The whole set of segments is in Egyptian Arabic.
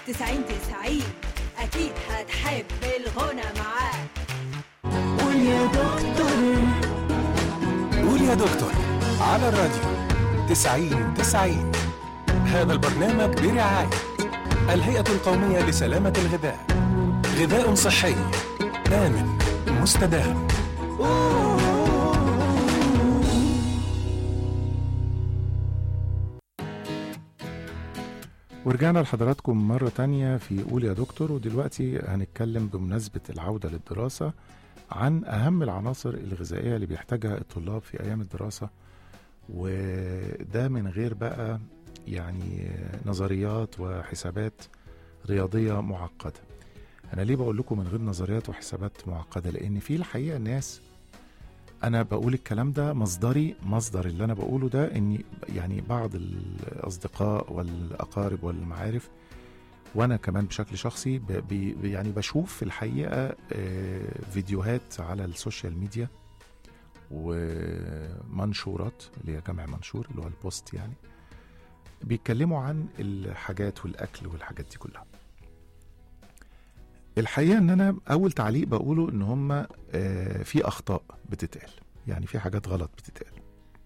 تسعين تسعين أكيد هتحب الغنى معاه قول يا دكتور قول يا دكتور على الراديو تسعين تسعين هذا البرنامج برعاية الهيئة القومية لسلامة الغذاء غذاء صحي آمن مستدام ورجعنا لحضراتكم مرة تانية في قول يا دكتور ودلوقتي هنتكلم بمناسبة العودة للدراسة عن أهم العناصر الغذائية اللي بيحتاجها الطلاب في أيام الدراسة وده من غير بقى يعني نظريات وحسابات رياضية معقدة أنا ليه بقول لكم من غير نظريات وحسابات معقدة لأن في الحقيقة ناس أنا بقول الكلام ده مصدري مصدر اللي أنا بقوله ده إني يعني بعض الأصدقاء والأقارب والمعارف وأنا كمان بشكل شخصي ب- بي يعني بشوف في الحقيقة آه، فيديوهات على السوشيال ميديا ومنشورات اللي هي جمع منشور اللي هو البوست يعني بيتكلموا عن الحاجات والاكل والحاجات دي كلها الحقيقه ان انا اول تعليق بقوله ان هم آه، في اخطاء بتتقال يعني في حاجات غلط بتتقال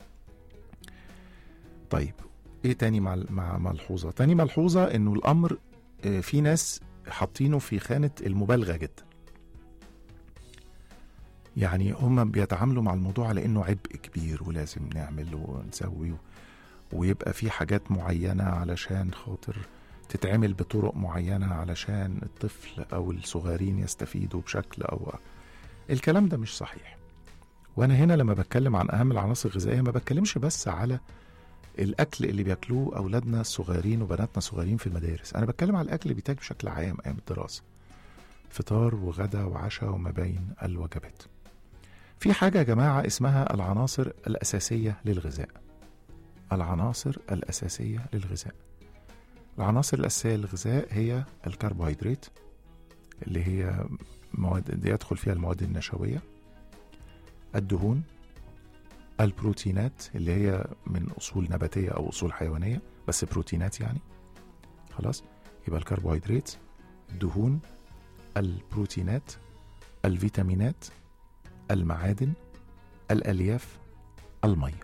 طيب ايه تاني مع مع ملحوظه تاني ملحوظه انه الامر آه، في ناس حاطينه في خانه المبالغه جدا يعني هم بيتعاملوا مع الموضوع على انه عبء كبير ولازم نعمل ونسوي ويبقى في حاجات معينة علشان خاطر تتعمل بطرق معينة علشان الطفل أو الصغيرين يستفيدوا بشكل أو الكلام ده مش صحيح وأنا هنا لما بتكلم عن أهم العناصر الغذائية ما بتكلمش بس على الأكل اللي بياكلوه أولادنا الصغيرين وبناتنا الصغيرين في المدارس أنا بتكلم على الأكل اللي بيتاكل بشكل عام أيام الدراسة فطار وغدا وعشاء وما بين الوجبات في حاجة يا جماعة اسمها العناصر الأساسية للغذاء العناصر الأساسية للغذاء العناصر الأساسية للغذاء هي الكربوهيدرات اللي هي مواد اللي يدخل فيها المواد النشوية الدهون البروتينات اللي هي من أصول نباتية أو أصول حيوانية بس بروتينات يعني خلاص يبقى الكربوهيدرات الدهون البروتينات الفيتامينات المعادن الألياف الميه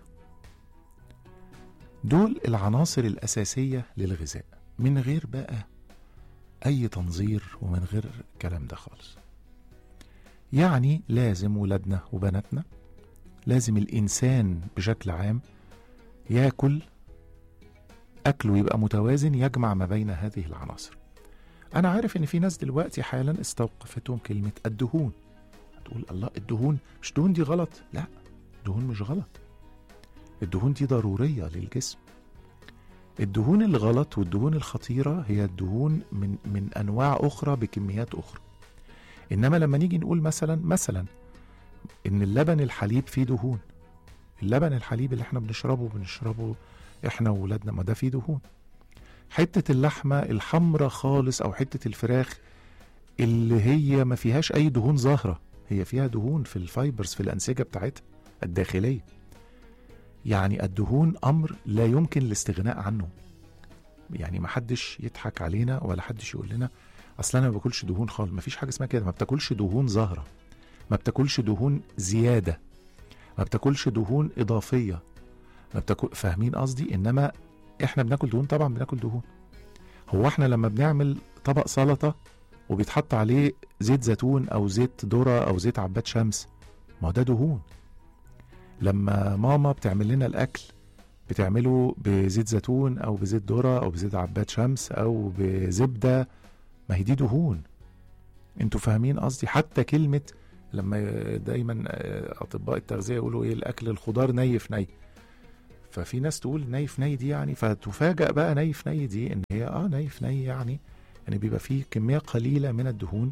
دول العناصر الأساسية للغذاء من غير بقى أي تنظير ومن غير الكلام ده خالص يعني لازم ولادنا وبناتنا لازم الإنسان بشكل عام ياكل أكله يبقى متوازن يجمع ما بين هذه العناصر أنا عارف إن في ناس دلوقتي حالا استوقفتهم كلمة الدهون تقول الله الدهون مش دهون دي غلط لا الدهون مش غلط الدهون دي ضرورية للجسم الدهون الغلط والدهون الخطيرة هي الدهون من من أنواع أخرى بكميات أخرى إنما لما نيجي نقول مثلا مثلا إن اللبن الحليب فيه دهون اللبن الحليب اللي احنا بنشربه بنشربه احنا وولادنا ما ده فيه دهون حتة اللحمة الحمرة خالص أو حتة الفراخ اللي هي ما فيهاش أي دهون ظاهرة هي فيها دهون في الفايبرز في الأنسجة بتاعتها الداخلية يعني الدهون امر لا يمكن الاستغناء عنه يعني ما حدش يضحك علينا ولا حدش يقول لنا اصل انا ما باكلش دهون خالص ما فيش حاجه اسمها كده ما بتاكلش دهون ظاهره ما بتاكلش دهون زياده ما بتاكلش دهون اضافيه ما بتاكل فاهمين قصدي انما احنا بناكل دهون طبعا بناكل دهون هو احنا لما بنعمل طبق سلطه وبيتحط عليه زيت زيتون او زيت ذره او زيت عباد شمس ما هو ده دهون لما ماما بتعمل لنا الاكل بتعمله بزيت زيتون او بزيت ذره او بزيت عباد شمس او بزبده ما هي دي دهون انتوا فاهمين قصدي حتى كلمه لما دايما اطباء التغذيه يقولوا ايه الاكل الخضار ني في ني ففي ناس تقول ني في ني دي يعني فتفاجأ بقى ني في ني دي ان هي اه ني في ني يعني يعني بيبقى فيه كميه قليله من الدهون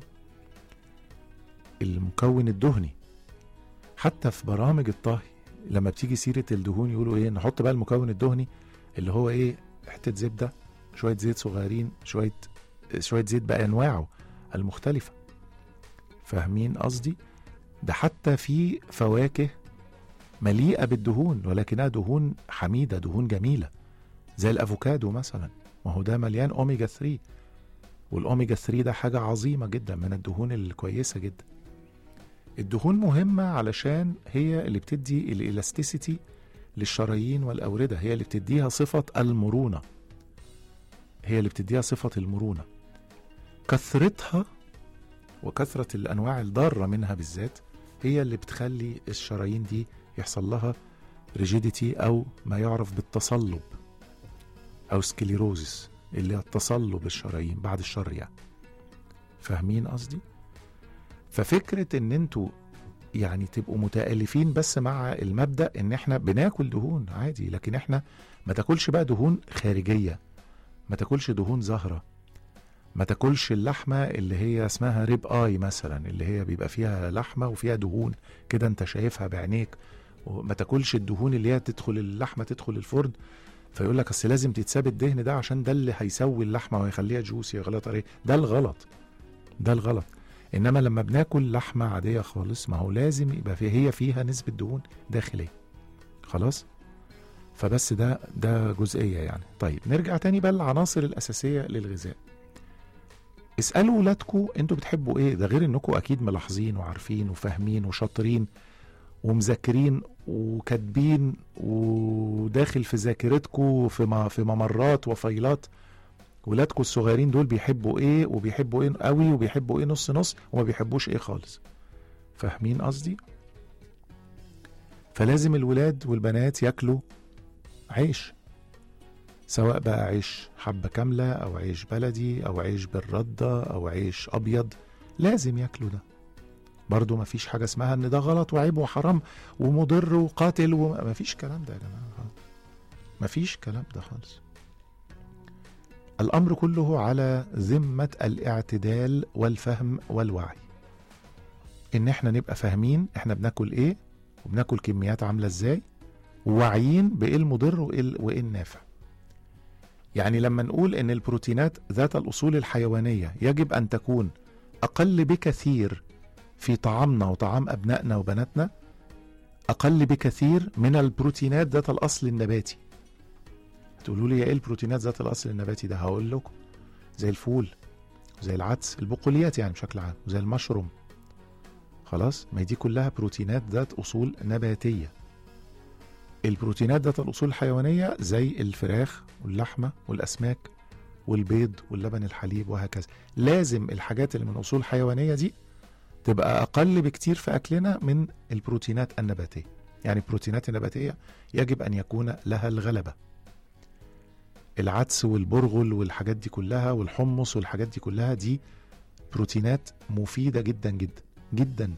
المكون الدهني حتى في برامج الطهي لما بتيجي سيره الدهون يقولوا ايه نحط بقى المكون الدهني اللي هو ايه حته زبده شويه زيت صغيرين شويه شويه زيت بانواعه المختلفه فاهمين قصدي ده حتى في فواكه مليئه بالدهون ولكنها دهون حميده دهون جميله زي الافوكادو مثلا ما هو ده مليان اوميجا 3 والاوميجا 3 ده حاجه عظيمه جدا من الدهون الكويسه جدا الدهون مهمه علشان هي اللي بتدي الالاستيسيتي للشرايين والاورده هي اللي بتديها صفه المرونه هي اللي بتديها صفه المرونه كثرتها وكثره الانواع الضاره منها بالذات هي اللي بتخلي الشرايين دي يحصل لها ريجيديتي او ما يعرف بالتصلب او سكليروزس اللي هي التصلب الشرايين بعد الشر يعني فاهمين قصدي ففكره ان انتوا يعني تبقوا متالفين بس مع المبدا ان احنا بناكل دهون عادي لكن احنا ما تاكلش بقى دهون خارجيه ما تاكلش دهون زهره ما تاكلش اللحمه اللي هي اسمها ريب اي مثلا اللي هي بيبقى فيها لحمه وفيها دهون كده انت شايفها بعينيك وما تاكلش الدهون اللي هي تدخل اللحمه تدخل الفرن فيقول لك اصل لازم تتساب الدهن ده عشان ده اللي هيسوي اللحمه ويخليها جوسي غلط عليه ده الغلط ده الغلط انما لما بناكل لحمه عاديه خالص ما هو لازم يبقى في هي فيها نسبه دهون داخليه خلاص فبس ده ده جزئيه يعني طيب نرجع تاني بقى للعناصر الاساسيه للغذاء اسالوا ولادكم انتوا بتحبوا ايه ده غير انكم اكيد ملاحظين وعارفين وفاهمين وشاطرين ومذاكرين وكاتبين وداخل في ذاكرتكم في م- في ممرات وفايلات ولادكم الصغيرين دول بيحبوا ايه وبيحبوا ايه قوي وبيحبوا ايه نص نص وما بيحبوش ايه خالص فاهمين قصدي فلازم الولاد والبنات ياكلوا عيش سواء بقى عيش حبة كاملة أو عيش بلدي أو عيش بالردة أو عيش أبيض لازم ياكلوا ده برضو مفيش حاجة اسمها ان ده غلط وعيب وحرام ومضر وقاتل ومفيش كلام ده يا جماعة مفيش كلام ده خالص الأمر كله على ذمة الاعتدال والفهم والوعي إن إحنا نبقى فاهمين إحنا بناكل إيه وبناكل كميات عاملة إزاي وواعيين بإيه المضر وإيه ال- وإيه النافع يعني لما نقول إن البروتينات ذات الأصول الحيوانية يجب أن تكون أقل بكثير في طعامنا وطعام أبنائنا وبناتنا أقل بكثير من البروتينات ذات الأصل النباتي تقولوا لي ايه البروتينات ذات الاصل النباتي ده هقول لكم زي الفول زي العدس البقوليات يعني بشكل عام زي المشروم خلاص ما هي دي كلها بروتينات ذات اصول نباتيه البروتينات ذات الاصول الحيوانيه زي الفراخ واللحمه والاسماك والبيض واللبن الحليب وهكذا لازم الحاجات اللي من اصول حيوانيه دي تبقى اقل بكتير في اكلنا من البروتينات النباتيه يعني البروتينات النباتيه يجب ان يكون لها الغلبه العدس والبرغل والحاجات دي كلها والحمص والحاجات دي كلها دي بروتينات مفيدة جدا جدا جدا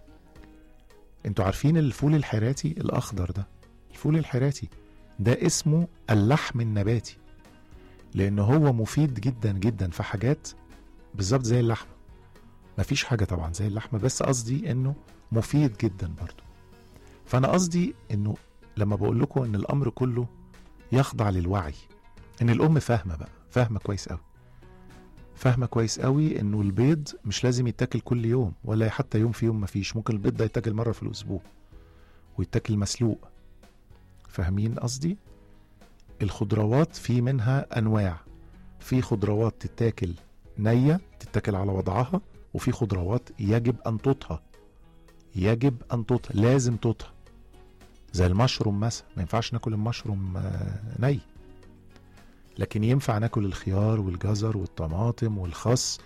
انتوا عارفين الفول الحراتي الاخضر ده الفول الحراتي ده اسمه اللحم النباتي لان هو مفيد جدا جدا في حاجات بالظبط زي اللحمه مفيش حاجه طبعا زي اللحمه بس قصدي انه مفيد جدا برضو فانا قصدي انه لما بقول لكم ان الامر كله يخضع للوعي ان الام فاهمه بقى فاهمه كويس قوي فاهمه كويس قوي انه البيض مش لازم يتاكل كل يوم ولا حتى يوم في يوم مفيش ممكن البيض ده يتاكل مره في الاسبوع ويتاكل مسلوق فاهمين قصدي الخضروات في منها انواع في خضروات تتاكل نيه تتاكل على وضعها وفي خضروات يجب ان تطهى يجب ان تطهى لازم تطهى زي المشروم مثلا ما ينفعش ناكل المشروم آه، ني لكن ينفع ناكل الخيار والجزر والطماطم والخس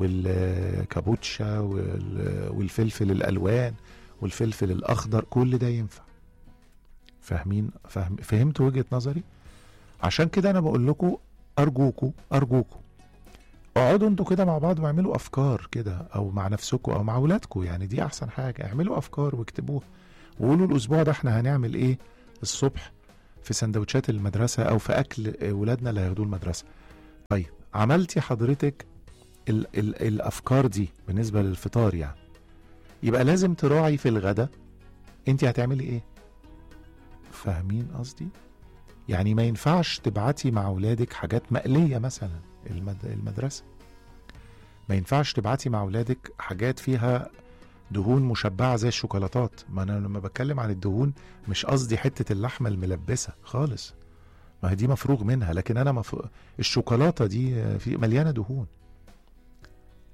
والكابوتشا وال- والفلفل الالوان والفلفل الاخضر كل ده ينفع فاهمين فاهم فهمت وجهه نظري عشان كده انا بقول لكم ارجوكوا ارجوكوا اقعدوا انتوا كده مع بعض واعملوا افكار كده او مع نفسكم او مع اولادكم يعني دي احسن حاجه اعملوا افكار واكتبوها وقولوا الاسبوع ده احنا هنعمل ايه الصبح في سندوتشات المدرسه او في اكل ولادنا اللي هياخدوه المدرسه طيب عملتي حضرتك ال ال الافكار دي بالنسبه للفطار يعني يبقى لازم تراعي في الغداء انت هتعملي ايه فاهمين قصدي يعني ما ينفعش تبعتي مع اولادك حاجات مقليه مثلا المد... المدرسه ما ينفعش تبعتي مع اولادك حاجات فيها دهون مشبعه زي الشوكولاتات ما انا لما بتكلم عن الدهون مش قصدي حته اللحمه الملبسه خالص ما هي دي مفروغ منها لكن انا مف... الشوكولاته دي في مليانه دهون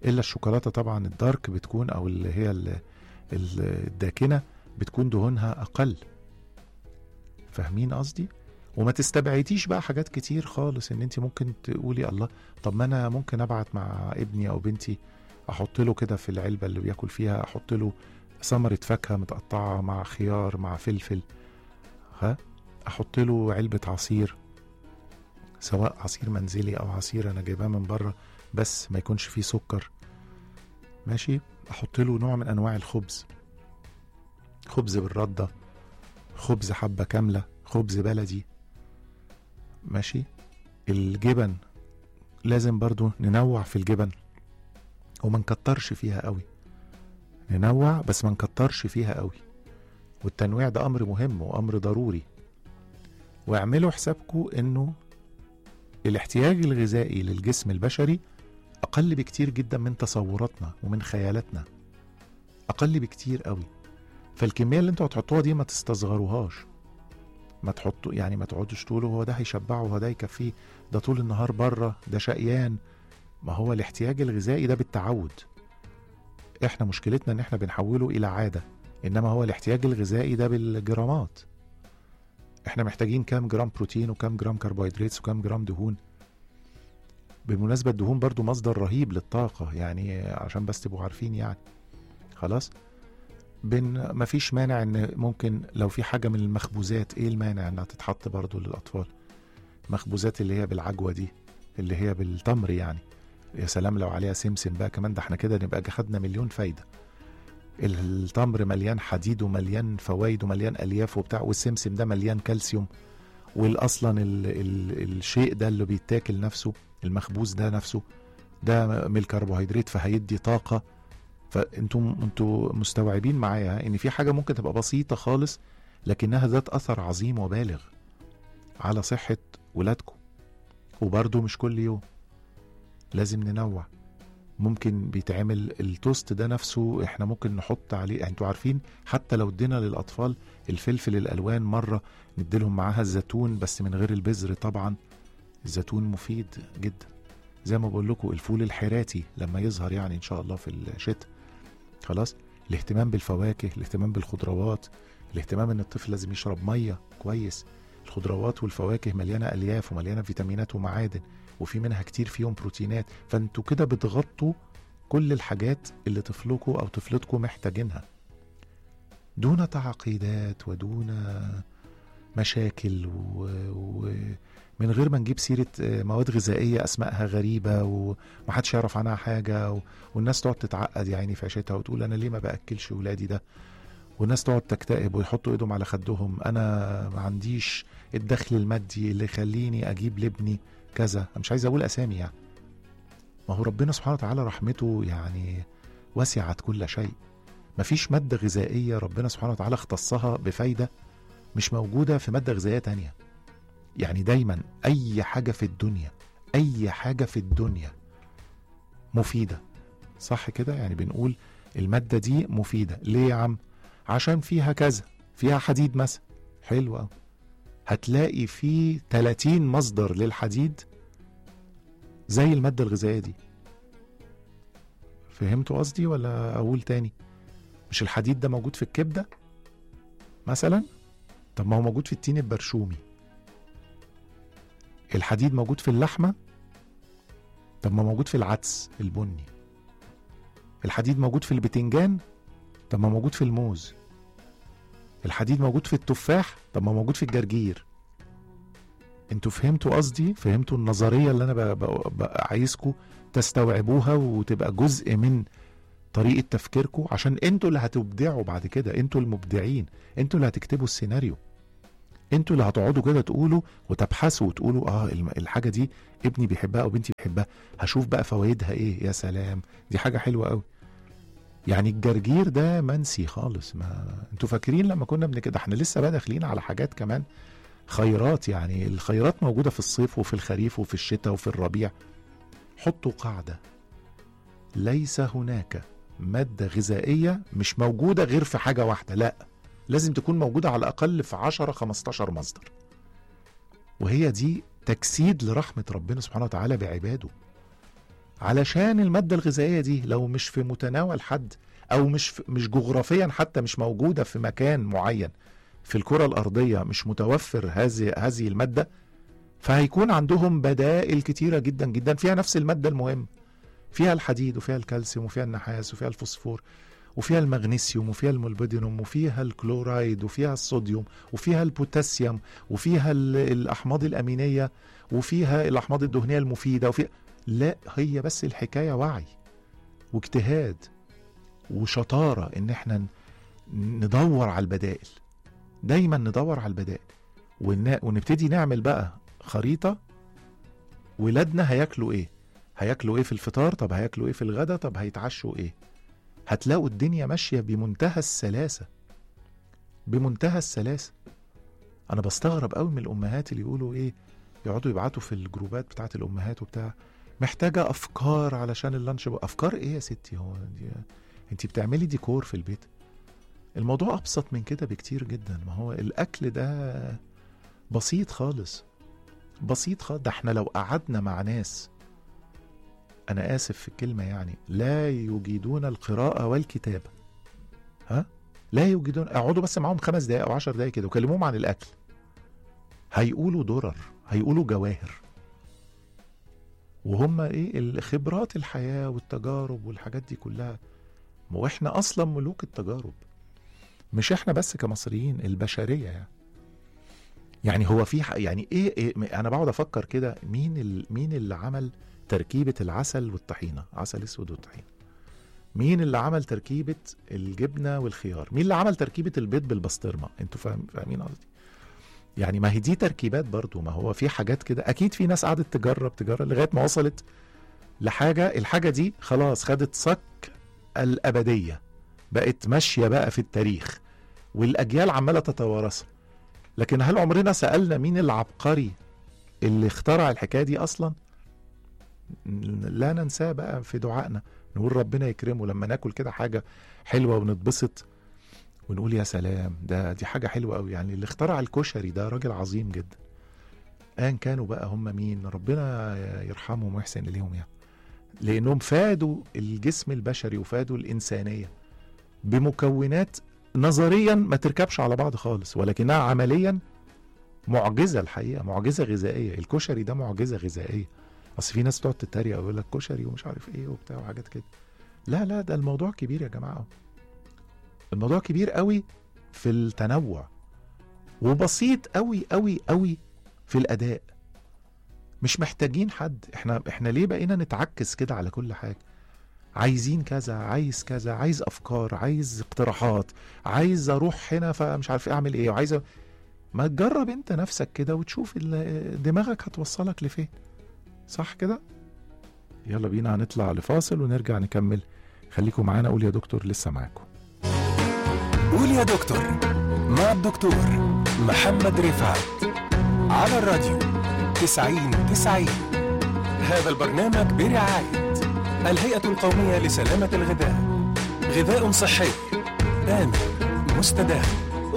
الا الشوكولاته طبعا الدارك بتكون او اللي هي ال- ال- الداكنه بتكون دهونها اقل فاهمين قصدي وما تستبعديش بقى حاجات كتير خالص ان انت ممكن تقولي الله طب ما انا ممكن ابعت مع ابني او بنتي احط له كده في العلبه اللي بياكل فيها احط له ثمره فاكهه متقطعه مع خيار مع فلفل ها احط له علبه عصير سواء عصير منزلي او عصير انا جايباه من بره بس ما يكونش فيه سكر ماشي احط له نوع من انواع الخبز خبز بالرده خبز حبه كامله خبز بلدي ماشي الجبن لازم برضو ننوع في الجبن وما نكترش فيها قوي ننوع بس ما نكترش فيها قوي والتنويع ده امر مهم وامر ضروري واعملوا حسابكم انه الاحتياج الغذائي للجسم البشري اقل بكتير جدا من تصوراتنا ومن خيالاتنا اقل بكتير قوي فالكميه اللي انتوا هتحطوها دي ما تستصغروهاش ما تحطوا يعني ما تقعدوش تقولوا هو ده هيشبعه هو ده يكفيه ده طول النهار بره ده شقيان ما هو الاحتياج الغذائي ده بالتعود احنا مشكلتنا ان احنا بنحوله الى عاده انما هو الاحتياج الغذائي ده بالجرامات احنا محتاجين كام جرام بروتين وكام جرام كربوهيدرات وكام جرام دهون بالمناسبة الدهون برضو مصدر رهيب للطاقة يعني عشان بس تبقوا عارفين يعني خلاص بن مفيش مانع ان ممكن لو في حاجة من المخبوزات ايه المانع انها تتحط برضو للاطفال مخبوزات اللي هي بالعجوة دي اللي هي بالتمر يعني يا سلام لو عليها سمسم بقى كمان ده احنا كده نبقى خدنا مليون فايدة التمر مليان حديد ومليان فوائد ومليان الياف وبتاع والسمسم ده مليان كالسيوم والاصلا ال ال الشيء ده اللي بيتاكل نفسه المخبوز ده نفسه ده من الكربوهيدرات فهيدي طاقه فانتم انتوا مستوعبين معايا ان في حاجه ممكن تبقى بسيطه خالص لكنها ذات اثر عظيم وبالغ على صحه ولادكم وبرضه مش كل يوم لازم ننوع ممكن بيتعمل التوست ده نفسه احنا ممكن نحط عليه يعني انتوا عارفين حتى لو ادينا للاطفال الفلفل الالوان مره نديلهم معاها الزيتون بس من غير البذر طبعا الزيتون مفيد جدا زي ما بقول لكم الفول الحراتي لما يظهر يعني ان شاء الله في الشتاء خلاص الاهتمام بالفواكه الاهتمام بالخضروات الاهتمام ان الطفل لازم يشرب ميه كويس الخضروات والفواكه مليانه الياف ومليانه فيتامينات ومعادن وفي منها كتير فيهم بروتينات فانتوا كده بتغطوا كل الحاجات اللي طفلكم او طفلتكم محتاجينها دون تعقيدات ودون مشاكل و... و... من غير ما نجيب سيرة مواد غذائية أسمائها غريبة ومحدش يعرف عنها حاجة و... والناس تقعد تتعقد يا عيني في عيشتها وتقول أنا ليه ما بأكلش ولادي ده والناس تقعد تكتئب ويحطوا ايدهم على خدهم أنا ما عنديش الدخل المادي اللي يخليني أجيب لابني كذا أنا مش عايز أقول أسامي يعني ما هو ربنا سبحانه وتعالى رحمته يعني وسعت كل شيء مفيش مادة غذائية ربنا سبحانه وتعالى اختصها بفايدة مش موجودة في مادة غذائية تانية يعني دايما أي حاجة في الدنيا أي حاجة في الدنيا مفيدة صح كده يعني بنقول المادة دي مفيدة ليه يا عم عشان فيها كذا فيها حديد مثلا حلو أوي هتلاقي فيه 30 مصدر للحديد زي المادة الغذائية دي فهمتوا قصدي ولا أقول تاني مش الحديد ده موجود في الكبدة مثلا طب ما هو موجود في التين البرشومي الحديد موجود في اللحمة طب ما موجود في العدس البني الحديد موجود في البتنجان طب ما موجود في الموز الحديد موجود في التفاح طب ما موجود في الجرجير انتوا فهمتوا قصدي فهمتوا النظرية اللي انا ب- ب- ب- عايزكم تستوعبوها وتبقى جزء من طريقة تفكيركم عشان انتوا اللي هتبدعوا بعد كده انتوا المبدعين انتوا اللي هتكتبوا السيناريو انتوا اللي هتقعدوا كده تقولوا وتبحثوا وتقولوا اه الم- الحاجة دي ابني بيحبها او بنتي بيحبها هشوف بقى فوائدها ايه يا سلام دي حاجة حلوة قوي يعني الجرجير ده منسي خالص ما انتوا فاكرين لما كنا بن كده احنا لسه بقى داخلين على حاجات كمان خيرات يعني الخيرات موجودة في الصيف وفي الخريف وفي الشتاء وفي الربيع حطوا قاعدة ليس هناك مادة غذائية مش موجودة غير في حاجة واحدة لا لازم تكون موجودة على الأقل في 10 15 مصدر وهي دي تجسيد لرحمة ربنا سبحانه وتعالى بعباده علشان المادة الغذائية دي لو مش في متناول حد أو مش في مش جغرافيا حتى مش موجودة في مكان معين في الكرة الأرضية مش متوفر هذه هذه المادة فهيكون عندهم بدائل كتيرة جدا جدا فيها نفس المادة المهمة فيها الحديد وفيها الكالسيوم وفيها النحاس وفيها الفوسفور وفيها المغنيسيوم وفيها المولبدينوم وفيها الكلورايد وفيها الصوديوم وفيها البوتاسيوم وفيها ال- الأحماض الأمينية وفيها الأحماض الدهنية المفيدة وفيها لا هي بس الحكاية وعي واجتهاد وشطارة إن احنا ن- ندور على البدائل دايما ندور على البدائل ون- ونبتدي نعمل بقى خريطة ولادنا هياكلوا ايه هياكلوا ايه في الفطار طب هياكلوا ايه في الغدا طب هيتعشوا ايه هتلاقوا الدنيا ماشية بمنتهى السلاسة بمنتهى السلاسة انا بستغرب قوي من الامهات اللي يقولوا ايه يقعدوا يبعتوا في الجروبات بتاعت الامهات وبتاع محتاجة افكار علشان اللانش بو- افكار ايه يا ستي هو دي انت بتعملي ديكور في البيت الموضوع ابسط من كده بكتير جدا ما هو الاكل ده بسيط خالص بسيط خالص ده احنا لو قعدنا مع ناس انا اسف في الكلمه يعني لا يجيدون القراءه والكتابه ها لا يجيدون اقعدوا بس معاهم خمس دقائق او عشر دقائق كده وكلموهم عن الاكل هيقولوا درر هيقولوا جواهر وهم ايه الخبرات الحياه والتجارب والحاجات دي كلها ما هو احنا اصلا ملوك التجارب مش احنا بس كمصريين البشريه يعني يعني هو في ح- يعني ايه, إيه انا بقعد افكر كده مين ال مين اللي عمل تركيبه العسل والطحينه عسل اسود والطحينه مين اللي عمل تركيبه الجبنه والخيار مين اللي عمل تركيبه البيض بالبسطرمه انتوا فاهم فاهمين قصدي يعني ما هي دي تركيبات برضو ما هو في حاجات كده اكيد في ناس قعدت تجرب تجرب لغايه ما وصلت لحاجه الحاجه دي خلاص خدت صك الابديه بقت ماشيه بقى في التاريخ والاجيال عماله تتوارثها لكن هل عمرنا سالنا مين العبقري اللي اخترع الحكايه دي اصلا لا ننساه بقى في دعائنا نقول ربنا يكرمه لما ناكل كده حاجه حلوه ونتبسط ونقول يا سلام ده دي حاجه حلوه قوي يعني اللي اخترع الكشري ده راجل عظيم جدا ان كانوا بقى هم مين ربنا يرحمهم ويحسن اليهم يعني لانهم فادوا الجسم البشري وفادوا الانسانيه بمكونات نظريا ما تركبش على بعض خالص ولكنها عمليا معجزه الحقيقه معجزه غذائيه الكشري ده معجزه غذائيه اصل في ناس تقعد تتريق ويقول لك كشري ومش عارف ايه وبتاع وحاجات كده لا لا ده الموضوع كبير يا جماعه الموضوع كبير قوي في التنوع وبسيط قوي قوي قوي في الاداء مش محتاجين حد احنا احنا ليه بقينا نتعكس كده على كل حاجه عايزين كذا عايز كذا عايز افكار عايز اقتراحات عايز اروح هنا فمش عارف اعمل ايه وعايز أ- ما تجرب انت نفسك كده وتشوف ال- دماغك هتوصلك لفين صح كده يلا بينا هنطلع لفاصل ونرجع نكمل خليكم معانا قول يا دكتور لسه معاكم قول يا دكتور مع الدكتور محمد رفعت على الراديو تسعين تسعين هذا البرنامج برعاية الهيئة القومية لسلامة الغذاء غذاء صحي آمن مستدام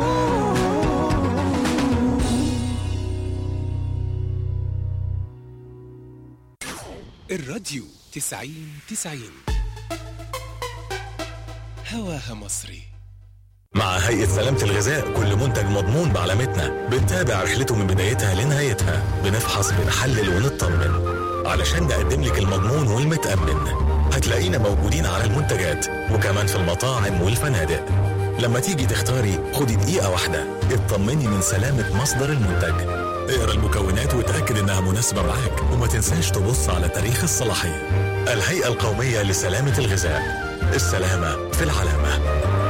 الراديو تسعين تسعين هواها مصري مع هيئة سلامة الغذاء كل منتج مضمون بعلامتنا بنتابع رحلته من بدايتها لنهايتها بنفحص بنحلل ونطمن علشان نقدم لك المضمون والمتأمن هتلاقينا موجودين على المنتجات وكمان في المطاعم والفنادق لما تيجي تختاري خدي دقيقة واحدة اطمني من سلامة مصدر المنتج اقرا المكونات وتأكد انها مناسبة معاك وما تنساش تبص على تاريخ الصلاحية الهيئة القومية لسلامة الغذاء السلامة في العلامة